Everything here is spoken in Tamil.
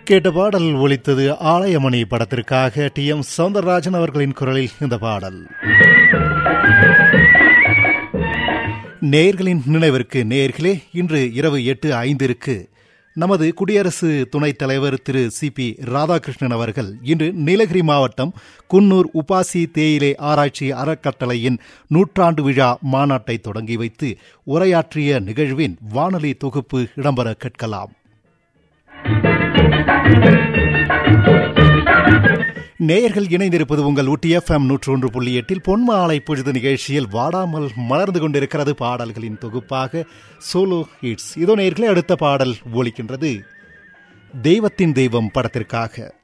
கேட்ட பாடல் ஒலித்தது ஆலயமணி படத்திற்காக டி எம் சவுந்தரராஜன் அவர்களின் குரலில் இந்த பாடல் நேர்களின் நினைவிற்கு நேர்களே இன்று இரவு எட்டு ஐந்திற்கு நமது குடியரசு துணைத் தலைவர் திரு சி பி ராதாகிருஷ்ணன் அவர்கள் இன்று நீலகிரி மாவட்டம் குன்னூர் உபாசி தேயிலை ஆராய்ச்சி அறக்கட்டளையின் நூற்றாண்டு விழா மாநாட்டை தொடங்கி வைத்து உரையாற்றிய நிகழ்வின் வானொலி தொகுப்பு இடம்பெற கேட்கலாம் நேயர்கள் இணைந்திருப்பது உங்கள் ஊட்டி எஃப்எம் நூற்று ஒன்று புள்ளி எட்டில் பொன்மாலை பொழுது நிகழ்ச்சியில் வாடாமல் மலர்ந்து கொண்டிருக்கிறது பாடல்களின் தொகுப்பாக சோலோ ஹிட்ஸ் இதோ நேயர்களே அடுத்த பாடல் ஒலிக்கின்றது தெய்வத்தின் தெய்வம் படத்திற்காக